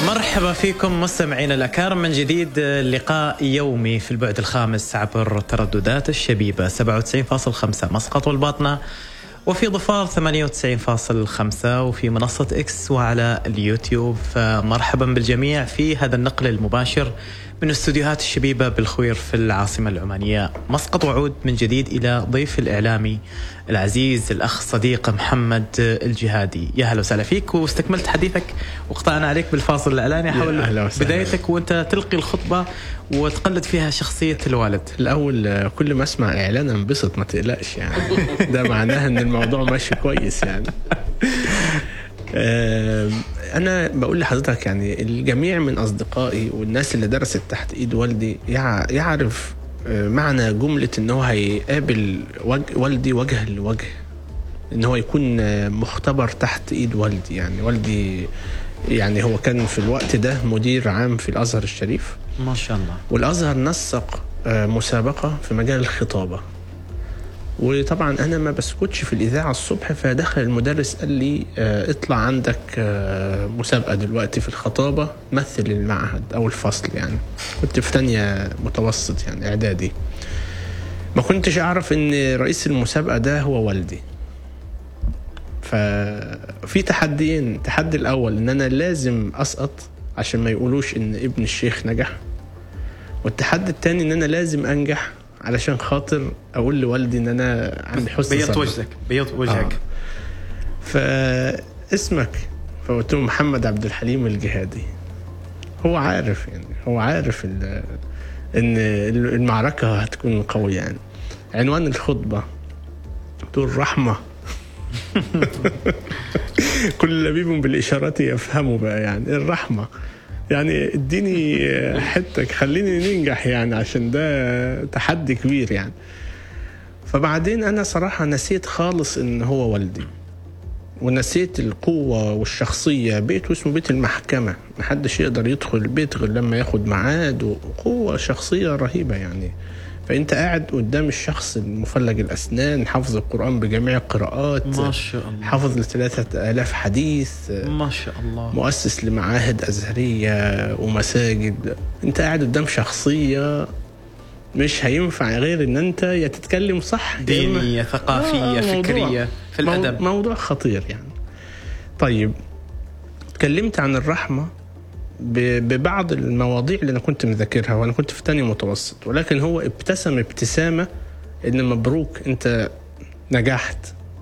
مرحبا فيكم مستمعينا الأكارم من جديد لقاء يومي في البعد الخامس عبر ترددات الشبيبة 97.5 مسقط والباطنة وفي ظفار 98.5 وفي منصة اكس وعلى اليوتيوب فمرحبا بالجميع في هذا النقل المباشر من استديوهات الشبيبة بالخوير في العاصمة العمانية مسقط وعود من جديد إلى ضيف الإعلامي العزيز الأخ صديق محمد الجهادي يا هلا وسهلا فيك واستكملت حديثك وقطعنا عليك بالفاصل الإعلاني حول بدايتك وأنت تلقي الخطبة وتقلد فيها شخصية الوالد الأول كل ما أسمع إعلان انبسط ما تقلقش يعني ده معناها أن الموضوع ماشي كويس يعني انا بقول لحضرتك يعني الجميع من اصدقائي والناس اللي درست تحت ايد والدي يعرف آه، معنى جمله ان هو هيقابل والدي وجها لوجه ان هو يكون مختبر تحت ايد والدي يعني والدي يعني هو كان في الوقت ده مدير عام في الازهر الشريف ما شاء الله والازهر نسق آه، مسابقه في مجال الخطابه وطبعا انا ما بسكتش في الاذاعه الصبح فدخل المدرس قال لي اه اطلع عندك اه مسابقه دلوقتي في الخطابه مثل المعهد او الفصل يعني كنت في تانية متوسط يعني اعدادي ما كنتش اعرف ان رئيس المسابقه ده هو والدي ففي تحديين التحدي الاول ان انا لازم اسقط عشان ما يقولوش ان ابن الشيخ نجح والتحدي الثاني ان انا لازم انجح علشان خاطر اقول لوالدي ان انا عندي حسن بيض وجهك بيض وجهك آه. فاسمك فقلت له محمد عبد الحليم الجهادي هو عارف يعني هو عارف ان المعركه هتكون قويه يعني عنوان الخطبه تقول رحمه كل لبيب بالاشارات يفهمه بقى يعني الرحمه يعني اديني حتك خليني ننجح يعني عشان ده تحدي كبير يعني فبعدين انا صراحه نسيت خالص ان هو والدي ونسيت القوة والشخصية بيت اسمه بيت المحكمة محدش يقدر يدخل البيت غير لما ياخد ميعاد وقوة شخصية رهيبة يعني فانت قاعد قدام الشخص المفلج الاسنان حافظ القران بجميع القراءات ما شاء الله حافظ لثلاثة آلاف حديث ما شاء الله مؤسس لمعاهد ازهريه ومساجد انت قاعد قدام شخصيه مش هينفع غير ان انت يا تتكلم صح دينيه ثقافيه آه فكريه في الادب موضوع خطير يعني طيب تكلمت عن الرحمه ببعض المواضيع اللي انا كنت مذاكرها وانا كنت في تاني متوسط ولكن هو ابتسم ابتسامه ان مبروك انت نجحت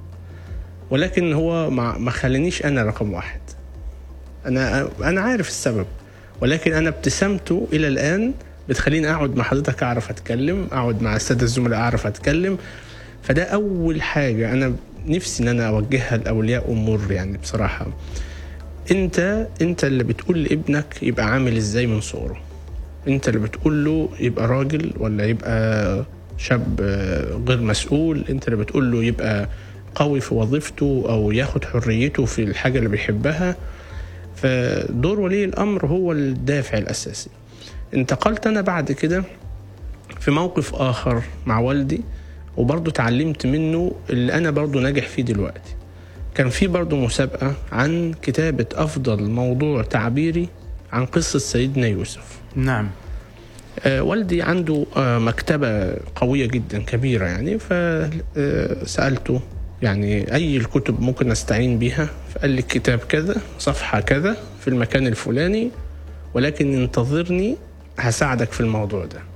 ولكن هو ما خلانيش انا رقم واحد انا انا عارف السبب ولكن انا ابتسامته الى الان بتخليني اقعد مع حضرتك اعرف اتكلم اقعد مع الساده الزملاء اعرف اتكلم فده اول حاجه انا نفسي ان انا اوجهها لاولياء امور يعني بصراحه انت انت اللي بتقول لابنك يبقى عامل ازاي من صغره انت اللي بتقول له يبقى راجل ولا يبقى شاب غير مسؤول انت اللي بتقول له يبقى قوي في وظيفته او ياخد حريته في الحاجه اللي بيحبها فدور ولي الامر هو الدافع الاساسي انتقلت انا بعد كده في موقف اخر مع والدي وبرضه اتعلمت منه اللي انا برضه ناجح فيه دلوقتي كان في برضه مسابقة عن كتابة أفضل موضوع تعبيري عن قصة سيدنا يوسف نعم آه والدي عنده آه مكتبة قوية جدا كبيرة يعني فسألته يعني أي الكتب ممكن أستعين بها فقال لي كتاب كذا صفحة كذا في المكان الفلاني ولكن انتظرني هساعدك في الموضوع ده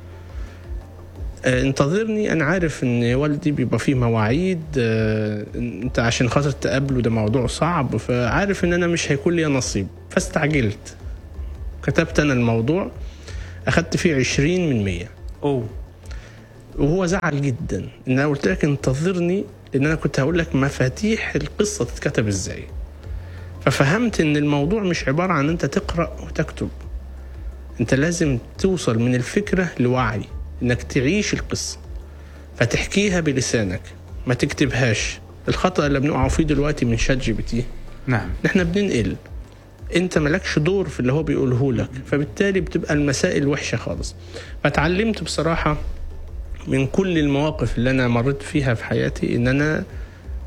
آه، انتظرني انا عارف ان والدي بيبقى فيه مواعيد آه، انت عشان خاطر تقابله ده موضوع صعب فعارف ان انا مش هيكون لي نصيب فاستعجلت كتبت انا الموضوع اخدت فيه عشرين من مية اوه وهو زعل جدا ان انا قلت لك انتظرني لان انا كنت هقول لك مفاتيح القصه تتكتب ازاي ففهمت ان الموضوع مش عباره عن انت تقرا وتكتب انت لازم توصل من الفكره لوعي انك تعيش القصه فتحكيها بلسانك ما تكتبهاش الخطا اللي بنقع فيه دلوقتي من شات جي بي تي نعم احنا بننقل انت مالكش دور في اللي هو بيقوله لك فبالتالي بتبقى المسائل وحشه خالص فتعلمت بصراحه من كل المواقف اللي انا مريت فيها في حياتي ان انا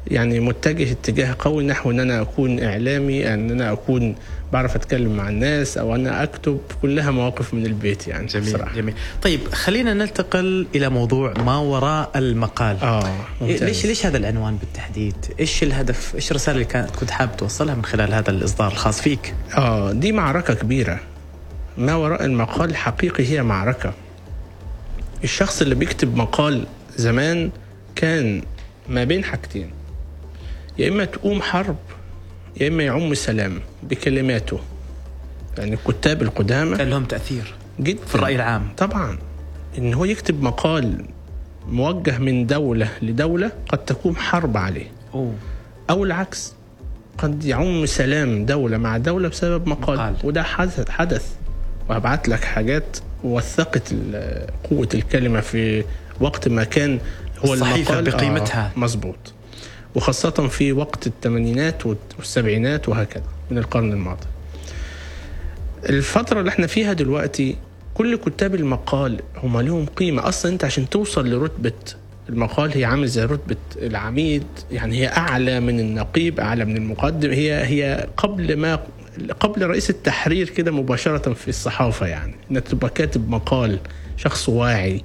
يعني متجه اتجاه قوي نحو ان انا اكون اعلامي ان انا اكون بعرف اتكلم مع الناس او انا اكتب كلها مواقف من البيت يعني جميل بصراحة. جميل طيب خلينا ننتقل الى موضوع ما وراء المقال اه إيه، ممتاز. ليش ليش هذا العنوان بالتحديد؟ ايش الهدف؟ ايش الرساله اللي كانت كنت حابب توصلها من خلال هذا الاصدار الخاص فيك؟ اه دي معركة كبيرة ما وراء المقال حقيقي هي معركة الشخص اللي بيكتب مقال زمان كان ما بين حاجتين يا إما تقوم حرب يا إما يعم سلام بكلماته يعني الكتاب القدامى كان لهم تاثير جدا في الراي العام طبعا ان هو يكتب مقال موجه من دولة لدولة قد تكون حرب عليه اوه او العكس قد يعم سلام دولة مع دولة بسبب مقال, مقال. وده حدث حدث وهبعت لك حاجات وثقت ال- قوة الكلمة في وقت ما كان هو الصحيفة المقال بقيمتها. آه مظبوط وخاصة في وقت الثمانينات والسبعينات وهكذا من القرن الماضي الفترة اللي احنا فيها دلوقتي كل كتاب المقال هم لهم قيمة أصلا أنت عشان توصل لرتبة المقال هي عامل زي رتبة العميد يعني هي أعلى من النقيب أعلى من المقدم هي هي قبل ما قبل رئيس التحرير كده مباشرة في الصحافة يعني إنك تبقى كاتب مقال شخص واعي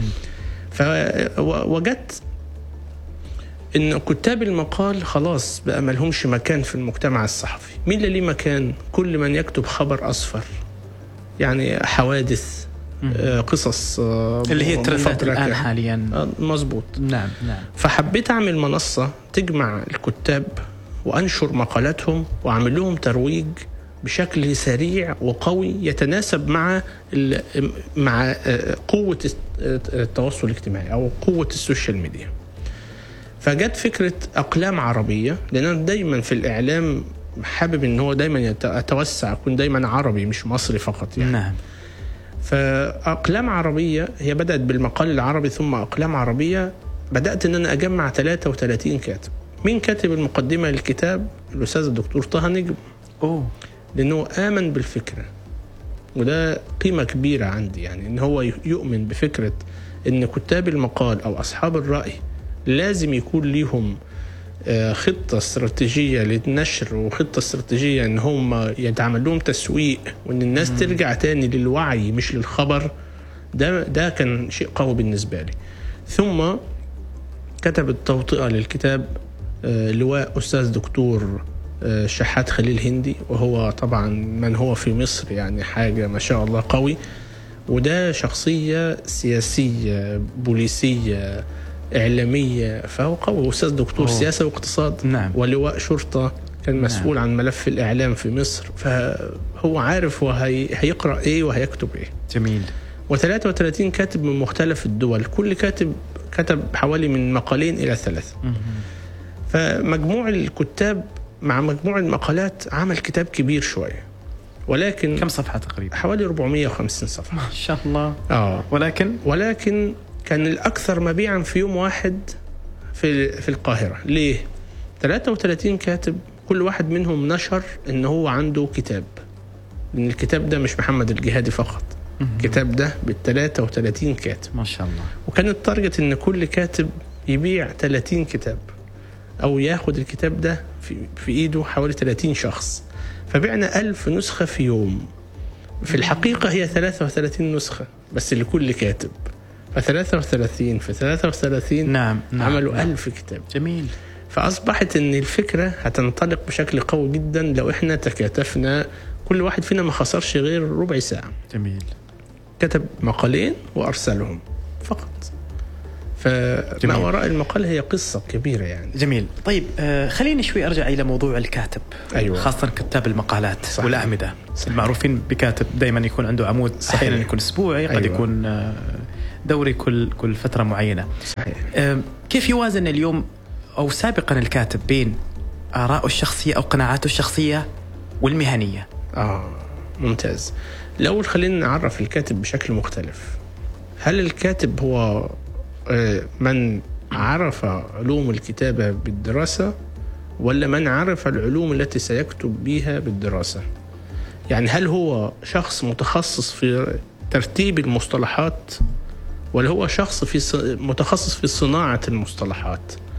فوجدت ان كتاب المقال خلاص بقى ملهمش مكان في المجتمع الصحفي مين اللي ليه مكان كل من يكتب خبر اصفر يعني حوادث آه، قصص آه، اللي هي الترندات مفبركة. الان حاليا آه، مظبوط نعم نعم فحبيت اعمل منصه تجمع الكتاب وانشر مقالاتهم واعمل لهم ترويج بشكل سريع وقوي يتناسب مع ال- مع آه، قوه التواصل الاجتماعي او قوه السوشيال ميديا. فجت فكره اقلام عربيه لان انا دايما في الاعلام حابب ان هو دايما يت- اتوسع اكون دايما عربي مش مصري فقط يعني. نعم فأقلام عربية هي بدأت بالمقال العربي ثم أقلام عربية بدأت إن أنا أجمع 33 كاتب مين كاتب المقدمة للكتاب؟ الأستاذ الدكتور طه نجم اوه لأنه آمن بالفكرة وده قيمة كبيرة عندي يعني إن هو يؤمن بفكرة إن كتاب المقال أو أصحاب الرأي لازم يكون ليهم آه، خطة استراتيجية للنشر وخطة استراتيجية ان هم يتعمل لهم تسويق وان الناس ترجع تاني للوعي مش للخبر ده ده كان شيء قوي بالنسبة لي ثم كتب التوطئة للكتاب آه، لواء أستاذ دكتور آه، شحات خليل هندي وهو طبعا من هو في مصر يعني حاجة ما شاء الله قوي وده شخصية سياسية بوليسية إعلامية فهو قوي أستاذ دكتور أوه. سياسة واقتصاد نعم. ولواء شرطة كان مسؤول عن ملف الإعلام في مصر فهو عارف وهي هيقرأ إيه وهيكتب إيه جميل و33 كاتب من مختلف الدول كل كاتب كتب حوالي من مقالين إلى ثلاثة فمجموع الكتاب مع مجموع المقالات عمل كتاب كبير شوية ولكن كم صفحه تقريبا؟ حوالي 450 صفحة ما شاء الله اه ولكن ولكن كان الأكثر مبيعا في يوم واحد في في القاهرة ليه؟ 33 كاتب كل واحد منهم نشر إن هو عنده كتاب لأن الكتاب ده مش محمد الجهادي فقط الكتاب ده بال 33 كاتب ما شاء الله وكان التارجت ان كل كاتب يبيع 30 كتاب او ياخد الكتاب ده في, في ايده حوالي 30 شخص فبعنا ألف نسخة في يوم في الحقيقة هي 33 نسخة بس لكل كاتب ف 33 في 33 نعم نعم عملوا نعم. ألف كتاب جميل فأصبحت إن الفكرة هتنطلق بشكل قوي جدا لو إحنا تكاتفنا كل واحد فينا ما خسرش غير ربع ساعة جميل كتب مقالين وارسلهم فقط فما جميل. وراء المقال هي قصه كبيره يعني جميل طيب آه خليني شوي ارجع الى موضوع الكاتب أيوة. خاصه كتاب المقالات صحيح. والاعمده صحيح. المعروفين بكاتب دائما يكون عنده عمود صحيح. احيانا يكون اسبوعي قد أيوة. يكون آه دوري كل كل فتره معينه صحيح آه كيف يوازن اليوم او سابقا الكاتب بين اراءه الشخصيه او قناعاته الشخصيه والمهنيه اه ممتاز الاول خلينا نعرف الكاتب بشكل مختلف هل الكاتب هو آه، من عرف علوم الكتابه بالدراسه ولا من عرف العلوم التي سيكتب بها بالدراسه يعني هل هو شخص متخصص في ترتيب المصطلحات ولا هو شخص في ص- متخصص في صناعه المصطلحات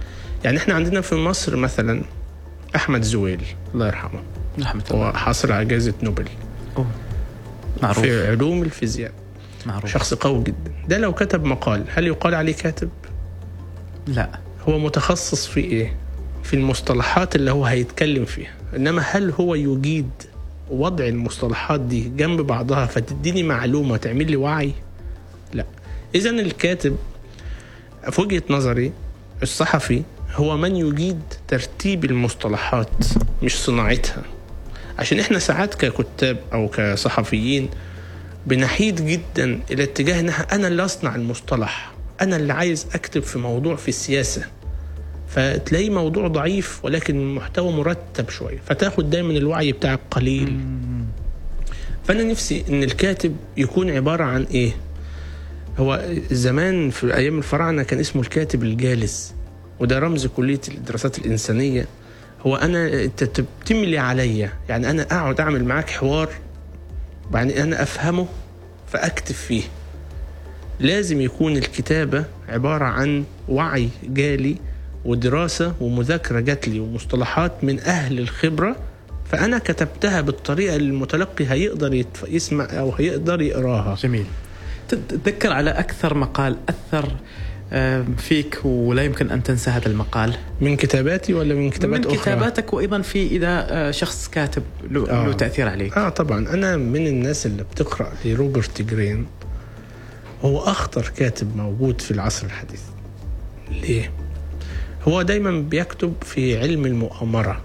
يعني احنا عندنا في مصر مثلا احمد زويل الله يرحمه رحمة هو الله حاصل على جائزه نوبل أوه. معروف في علوم الفيزياء معروف شخص قوي جدا ده لو كتب مقال هل يقال عليه كاتب لا هو متخصص في ايه في المصطلحات اللي هو هيتكلم فيها انما هل هو يجيد وضع المصطلحات دي جنب بعضها فتديني معلومه تعمل لي وعي لا اذا الكاتب في وجهه نظري الصحفي هو من يجيد ترتيب المصطلحات مش صناعتها عشان احنا ساعات ككتاب او كصحفيين بنحيد جدا الى اتجاه انها انا اللي اصنع المصطلح انا اللي عايز اكتب في موضوع في السياسه فتلاقي موضوع ضعيف ولكن المحتوى مرتب شويه فتاخد دايما الوعي بتاعك قليل فانا نفسي ان الكاتب يكون عباره عن ايه هو زمان في ايام الفراعنه كان اسمه الكاتب الجالس وده رمز كليه الدراسات الانسانيه هو انا انت تملي عليا يعني انا اقعد اعمل معاك حوار بعدين انا افهمه فاكتب فيه لازم يكون الكتابه عباره عن وعي جالي ودراسه ومذاكره جات لي ومصطلحات من اهل الخبره فانا كتبتها بالطريقه اللي المتلقي هيقدر يتف- يسمع او هيقدر يقراها جميل تتذكر على أكثر مقال أثر آه، فيك ولا يمكن أن تنسى هذا المقال من كتاباتي ولا من كتابات من أخرى؟ كتاباتك وأيضا في إذا آه، شخص كاتب له, آه. له تأثير عليك اه طبعا انا من الناس اللي بتقرا لروبرت جرين هو اخطر كاتب موجود في العصر الحديث ليه هو دايما بيكتب في علم المؤامره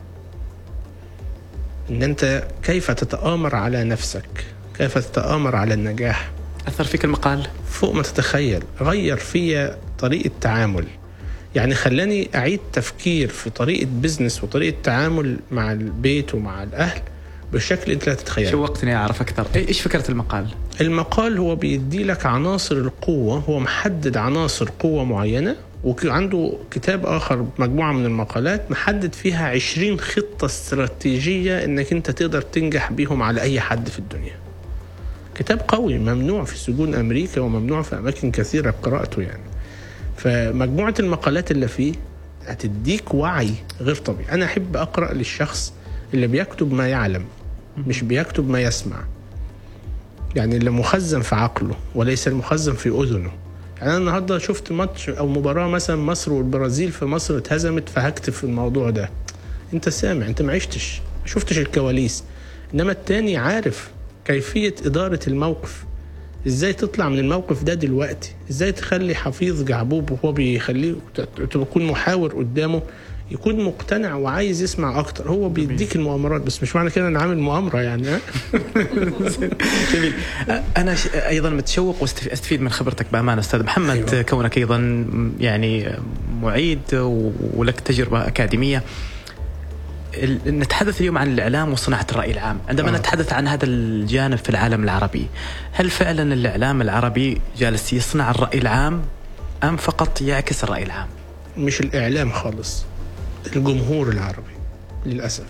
ان انت كيف تتآمر على نفسك كيف تتآمر على النجاح أثر فيك المقال فوق ما تتخيل غير فيا طريقة تعامل يعني خلاني أعيد تفكير في طريقة بزنس وطريقة تعامل مع البيت ومع الأهل بالشكل أنت لا تتخيله شوقتني أعرف أكثر إيه- إيش فكرة المقال المقال هو بيدي لك عناصر القوة هو محدد عناصر قوة معينة وعنده كتاب آخر مجموعة من المقالات محدد فيها 20 خطة استراتيجية إنك أنت تقدر تنجح بيهم على أي حد في الدنيا كتاب قوي ممنوع في سجون أمريكا وممنوع في أماكن كثيرة قراءته يعني فمجموعة المقالات اللي فيه هتديك وعي غير طبيعي أنا أحب أقرأ للشخص اللي بيكتب ما يعلم مش بيكتب ما يسمع يعني اللي مخزن في عقله وليس المخزن في اذنه يعني انا النهارده شفت ماتش او مباراه مثلا مصر والبرازيل في مصر اتهزمت فهكتب في الموضوع ده انت سامع انت ما عشتش ما شفتش الكواليس انما التاني عارف كيفيه اداره الموقف ازاي تطلع من الموقف ده دلوقتي ازاي تخلي حفيظ جعبوب وهو بيخليه تكون محاور قدامه يكون مقتنع وعايز يسمع اكتر هو بيديك المؤامرات بس مش معنى كده انا عامل مؤامره يعني ها جميل انا ش- ايضا متشوق واستفيد من خبرتك بامانه استاذ محمد أيوة. أيوة. كونك ايضا يعني معيد و- ولك تجربه اكاديميه ال- نتحدث اليوم عن الاعلام وصناعه الراي العام عندما آه. آه. نتحدث عن هذا الجانب في العالم العربي هل فعلا الاعلام العربي جالس يصنع الراي العام ام فقط يعكس الراي العام مش الاعلام خالص الجمهور العربي للاسف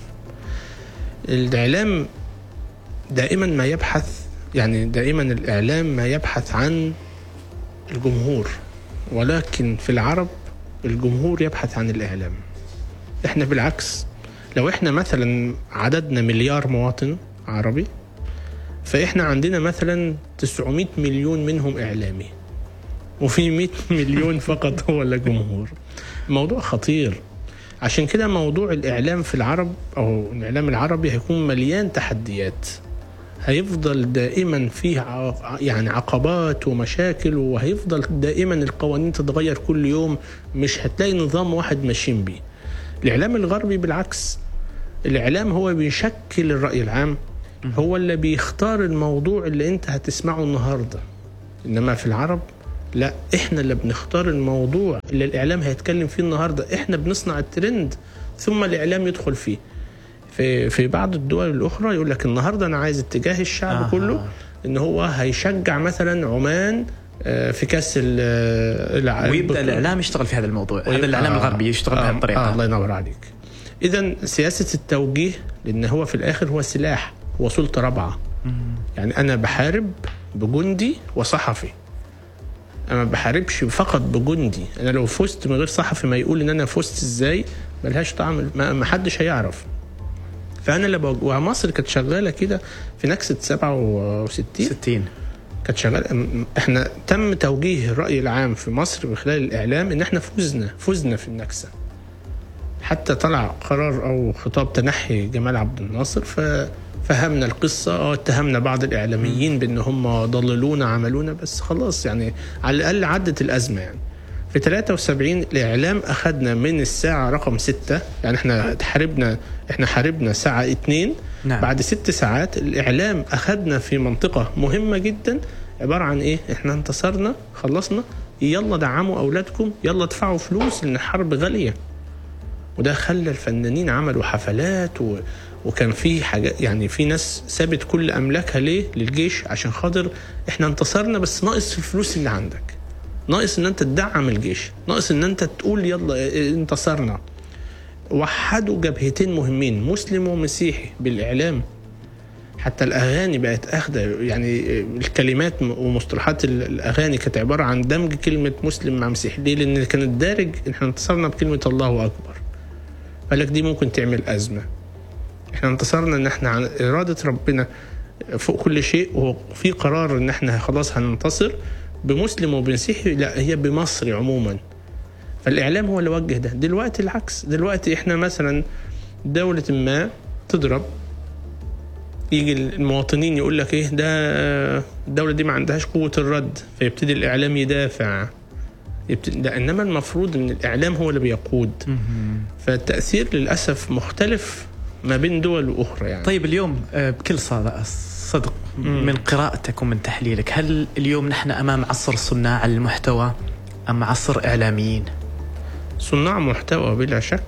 الاعلام دائما ما يبحث يعني دائما الاعلام ما يبحث عن الجمهور ولكن في العرب الجمهور يبحث عن الاعلام احنا بالعكس لو احنا مثلا عددنا مليار مواطن عربي فاحنا عندنا مثلا 900 مليون منهم اعلامي وفي 100 مليون فقط هو اللي جمهور موضوع خطير عشان كده موضوع الإعلام في العرب أو الإعلام العربي هيكون مليان تحديات هيفضل دائما فيه ع- يعني عقبات ومشاكل وهيفضل دائما القوانين تتغير كل يوم مش هتلاقي نظام واحد ماشيين بيه الإعلام الغربي بالعكس الإعلام هو بيشكل الرأي العام هو اللي بيختار الموضوع اللي أنت هتسمعه النهاردة إنما في العرب لا احنا اللي بنختار الموضوع اللي الاعلام هيتكلم فيه النهارده احنا بنصنع الترند ثم الاعلام يدخل فيه في في بعض الدول الاخرى يقول لك النهارده انا عايز اتجاه الشعب آه. آه. كله ان هو هيشجع مثلا عمان آه، في كاس ال- الع- ويبدا الاعلام يشتغل في هذا الموضوع هذا ويبقى- الاعلام الغربي يشتغل آه بهذه الطريقه آه الله ينور عليك اذا سياسه التوجيه لان هو في الاخر هو سلاح هو سلطه رابعه يعني انا بحارب بجندي وصحفي انا ما بحاربش فقط بجندي انا لو فزت من غير صحفي ما يقول ان انا فزت ازاي ملهاش طعم ما ما حدش هيعرف فانا اللي بوج... ومصر كانت شغاله كده في نكسه 67 60 كانت شغاله احنا تم توجيه الراي العام في مصر من خلال الاعلام ان احنا فزنا فزنا في النكسه حتى طلع قرار او خطاب تنحي جمال عبد الناصر ففهمنا القصه اه اتهمنا بعض الاعلاميين بان هم ضللونا عملونا بس خلاص يعني على الاقل عدت الازمه يعني في 73 الاعلام اخذنا من الساعه رقم 6 يعني احنا حاربنا احنا حاربنا ساعه 2 نعم. بعد ست ساعات الاعلام اخذنا في منطقه مهمه جدا عباره عن ايه احنا انتصرنا خلصنا يلا دعموا اولادكم يلا ادفعوا فلوس لان الحرب غاليه وده خلى الفنانين عملوا حفلات و... وكان في حاجات يعني في ناس سابت كل املاكها ليه للجيش عشان خاطر احنا انتصرنا بس ناقص الفلوس اللي عندك ناقص ان انت تدعم الجيش ناقص ان انت تقول يلا انتصرنا وحدوا جبهتين مهمين مسلم ومسيحي بالاعلام حتى الاغاني بقت اخده يعني الكلمات ومصطلحات الاغاني كانت عباره عن دمج كلمه مسلم مع مسيحي ليه؟ لان كان الدارج احنا انتصرنا بكلمه الله اكبر قال لك دي ممكن تعمل ازمه احنا انتصرنا ان احنا عن اراده ربنا فوق كل شيء وفي قرار ان احنا خلاص هننتصر بمسلم وبمسيحي لا هي بمصري عموما فالاعلام هو اللي وجه ده دلوقتي العكس دلوقتي احنا مثلا دوله ما تضرب يجي المواطنين يقول لك ايه ده الدوله دي ما عندهاش قوه الرد فيبتدي الاعلام يدافع يبتدي ده انما المفروض ان الاعلام هو اللي بيقود فالتاثير للاسف مختلف ما بين دول واخرى يعني طيب اليوم آه، بكل صدق من قراءتك ومن تحليلك هل اليوم نحن امام عصر صناع المحتوى ام عصر اعلاميين صناع محتوى بلا شك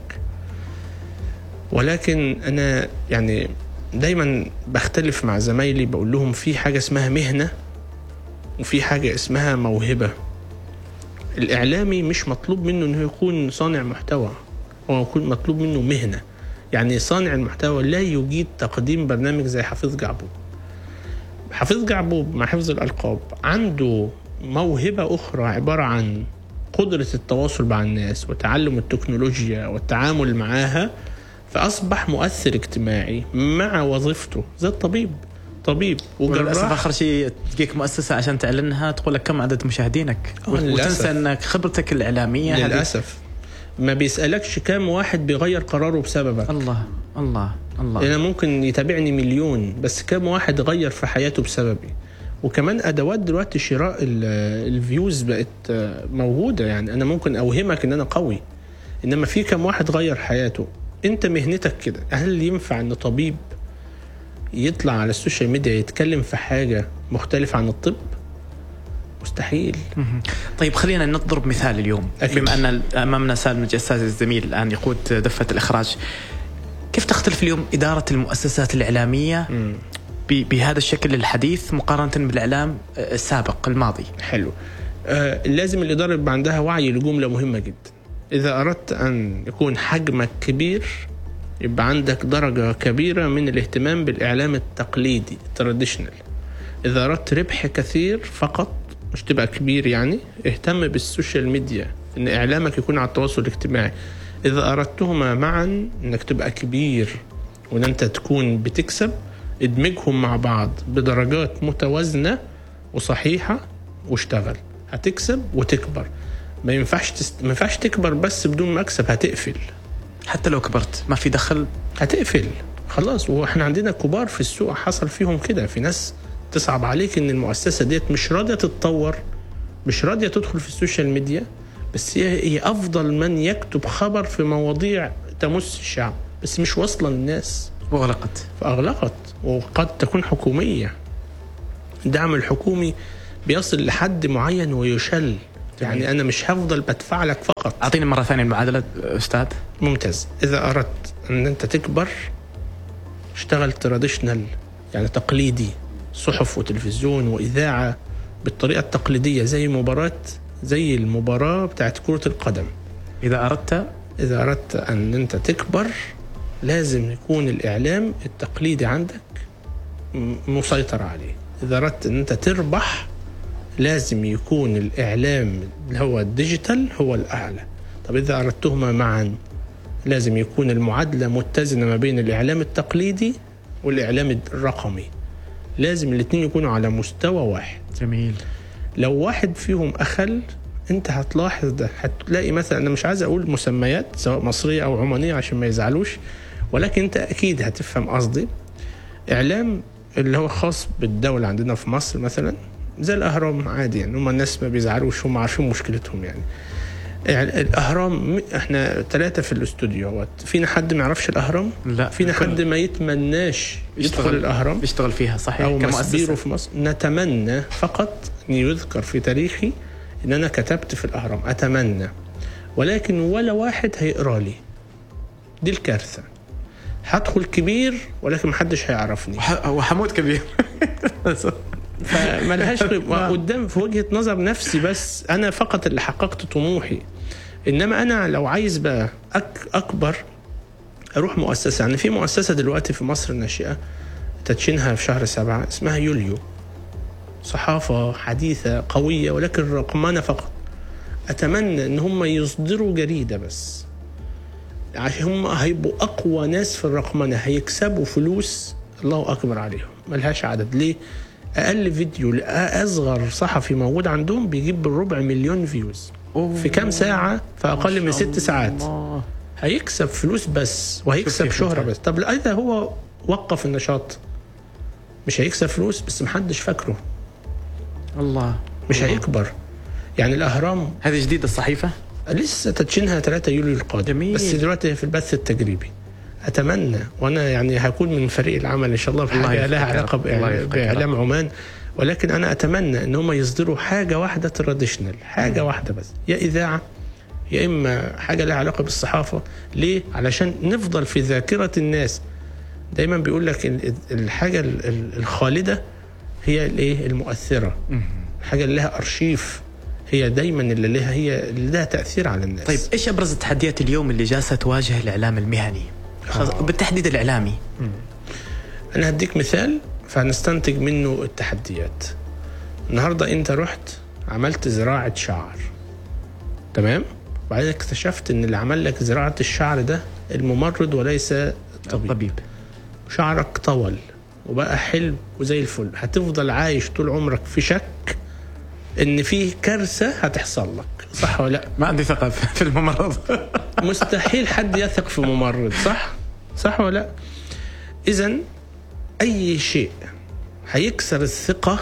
ولكن انا يعني دايما بختلف مع زمايلي بقول لهم في حاجه اسمها مهنه وفي حاجه اسمها موهبه الاعلامي مش مطلوب منه انه يكون صانع محتوى هو يكون مطلوب منه مهنه يعني صانع المحتوى لا يجيد تقديم برنامج زي حفيظ جعبوب حفيظ جعبوب مع حفظ الالقاب عنده موهبه اخرى عباره عن قدره التواصل مع الناس وتعلم التكنولوجيا والتعامل معها فاصبح مؤثر اجتماعي مع وظيفته زي الطبيب طبيب وللاسف اخر شيء تجيك مؤسسه عشان تعلنها تقول لك كم عدد مشاهدينك وتنسى انك خبرتك الاعلاميه للاسف ما بيسالكش كم واحد بيغير قراره بسببك الله الله الله انا ممكن يتابعني مليون بس كم واحد غير في حياته بسببي وكمان ادوات دلوقتي شراء الفيوز بقت موجوده يعني انا ممكن اوهمك ان انا قوي انما في كم واحد غير حياته انت مهنتك كده هل ينفع ان طبيب يطلع على السوشيال ميديا يتكلم في حاجه مختلفه عن الطب مستحيل طيب خلينا نضرب مثال اليوم أكيد. بما ان امامنا سالم الجساس الزميل الان يقود دفه الاخراج كيف تختلف اليوم اداره المؤسسات الاعلاميه م. بهذا الشكل الحديث مقارنه بالاعلام السابق الماضي حلو آه لازم الاداره يبقى عندها وعي لجمله مهمه جدا اذا اردت ان يكون حجمك كبير يبقى عندك درجة كبيرة من الاهتمام بالإعلام التقليدي التراديشنال إذا أردت ربح كثير فقط مش تبقى كبير يعني اهتم بالسوشيال ميديا إن إعلامك يكون على التواصل الاجتماعي إذا أردتهما معا إنك تبقى كبير وإن أنت تكون بتكسب ادمجهم مع بعض بدرجات متوازنة وصحيحة واشتغل هتكسب وتكبر ما ينفعش تست... ما ينفعش تكبر بس بدون مكسب هتقفل حتى لو كبرت ما في دخل هتقفل خلاص واحنا عندنا كبار في السوق حصل فيهم كده في ناس تصعب عليك ان المؤسسه ديت مش راضيه تتطور مش راضيه تدخل في السوشيال ميديا بس هي هي افضل من يكتب خبر في مواضيع تمس الشعب بس مش واصله للناس واغلقت فاغلقت وقد تكون حكوميه الدعم الحكومي بيصل لحد معين ويشل يعني انا مش هفضل بدفع لك فقط اعطيني مره ثانيه المعادله استاذ ممتاز اذا اردت ان انت تكبر اشتغل تراديشنال يعني تقليدي صحف وتلفزيون واذاعه بالطريقه التقليديه زي مباراه زي المباراه بتاعت كره القدم اذا اردت اذا اردت ان انت تكبر لازم يكون الاعلام التقليدي عندك مسيطر عليه اذا اردت ان انت تربح لازم يكون الإعلام اللي هو الديجيتال هو الأعلى طب إذا أردتهما معا لازم يكون المعادلة متزنة ما بين الإعلام التقليدي والإعلام الرقمي لازم الاثنين يكونوا على مستوى واحد جميل لو واحد فيهم أخل أنت هتلاحظ ده هتلاقي مثلا أنا مش عايز أقول مسميات سواء مصرية أو عمانية عشان ما يزعلوش ولكن أنت أكيد هتفهم قصدي إعلام اللي هو خاص بالدولة عندنا في مصر مثلا زي الأهرام عادي يعني هم الناس ما بيزعلوش هم عارفين مشكلتهم يعني يعني الاهرام م- احنا ثلاثه في الاستوديو اهوت فينا حد ما يعرفش الاهرام لا فينا كل- حد ما يتمناش يدخل الاهرام يشتغل فيها صحيح او مسبيره كمؤسسة في مصر نتمنى فقط ان يذكر في تاريخي ان انا كتبت في الاهرام اتمنى ولكن ولا واحد هيقرا لي دي الكارثه هدخل كبير ولكن محدش هيعرفني وح- وحمود كبير فملهاش قيمة. قدام في وجهه نظر نفسي بس انا فقط اللي حققت طموحي انما انا لو عايز بقى أك اكبر اروح مؤسسه يعني في مؤسسه دلوقتي في مصر الناشئه تدشينها في شهر سبعة اسمها يوليو صحافة حديثة قوية ولكن رقمنة فقط أتمنى إن هم يصدروا جريدة بس عشان هم هيبقوا أقوى ناس في الرقمنة هيكسبوا فلوس الله أكبر عليهم ملهاش عدد ليه؟ أقل فيديو لأصغر صحفي موجود عندهم بيجيب بالربع مليون فيوز في كام ساعة في أقل من ست ساعات الله. هيكسب فلوس بس وهيكسب كيف شهرة انت؟ بس طب إذا هو وقف النشاط مش هيكسب فلوس بس محدش فاكره الله مش الله. هيكبر يعني الأهرام هذه جديدة الصحيفة لسه تدشينها 3 يوليو القادم جميل. بس دلوقتي هي في البث التجريبي اتمنى وانا يعني هكون من فريق العمل ان شاء الله في الله حاجه يوفقك لها يا علاقه رب. الله بإعلام- يوفقك يا باعلام عمان ولكن انا اتمنى ان هم يصدروا حاجه واحده تراديشنال حاجه واحده بس يا اذاعه يا اما حاجه لها علاقه بالصحافه ليه علشان نفضل في ذاكره الناس دايما بيقول لك ال- الحاجه ال- ال- الخالده هي الايه المؤثره الحاجه اللي لها ارشيف هي دايما اللي لها هي اللي لها تاثير على الناس طيب ايش ابرز التحديات اليوم اللي جالسه تواجه الاعلام المهني؟ خاص- بالتحديد الاعلامي انا هديك مثال فهنستنتج منه التحديات النهارده انت رحت عملت زراعه شعر تمام وبعدين اكتشفت ان اللي عمل لك زراعه الشعر ده الممرض وليس الطبيب الطبيب شعرك طول وبقى حلو وزي الفل هتفضل عايش طول عمرك في شك ان في كارثه هتحصل لك صح ولا لا ما عندي ثقة في في الممرض مستحيل حد يثق في ممرض صح صح ولا لا اذا اي شيء هيكسر الثقه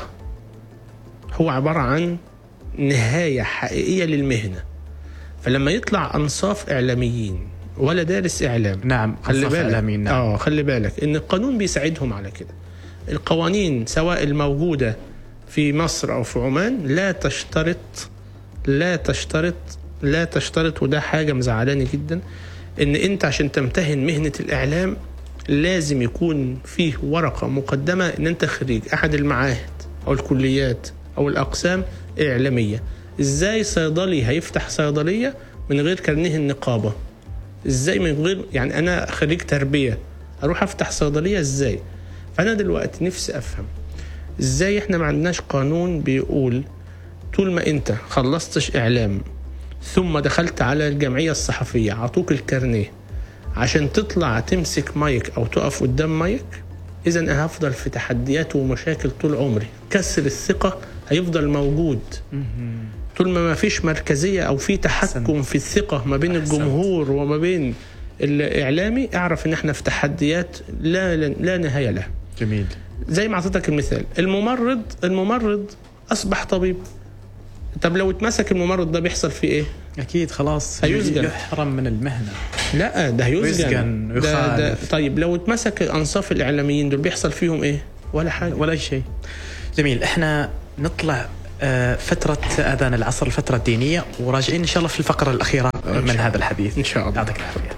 هو عباره عن نهايه حقيقيه للمهنه فلما يطلع انصاف اعلاميين ولا دارس اعلام نعم خلي أنصاف بالك إعلاميين، نعم. اه خلي بالك ان القانون بيساعدهم على كده القوانين سواء الموجوده في مصر او في عمان لا تشترط لا تشترط لا تشترط وده حاجه مزعلاني جدا ان انت عشان تمتهن مهنه الاعلام لازم يكون فيه ورقه مقدمه ان انت خريج احد المعاهد او الكليات او الاقسام اعلاميه ازاي صيدلي هيفتح صيدليه من غير كارنيه النقابه ازاي من غير يعني انا خريج تربيه اروح افتح صيدليه ازاي فانا دلوقتي نفسي افهم ازاي احنا ما عندناش قانون بيقول طول ما انت خلصتش اعلام ثم دخلت على الجمعيه الصحفيه عطوك الكارنيه عشان تطلع تمسك مايك او تقف قدام مايك اذا انا هفضل في تحديات ومشاكل طول عمري كسر الثقه هيفضل موجود طول ما ما فيش مركزيه او في تحكم في الثقه ما بين أحسنت. الجمهور وما بين الاعلامي اعرف ان احنا في تحديات لا لا نهايه لها جميل زي ما اعطيتك المثال الممرض الممرض اصبح طبيب طب لو اتمسك الممرض ده بيحصل فيه ايه اكيد خلاص هيسجن. يحرم من المهنة لا ده هيسجن ويسجن، ده ده ويخالف. طيب لو اتمسك انصاف الاعلاميين دول بيحصل فيهم ايه ولا حاجه ولا أي شيء جميل احنا نطلع آه، فترة آذان العصر الفترة الدينية وراجعين إن شاء الله في الفقرة الأخيرة من شاء هذا الحديث إن شاء الله. يعطيك العافية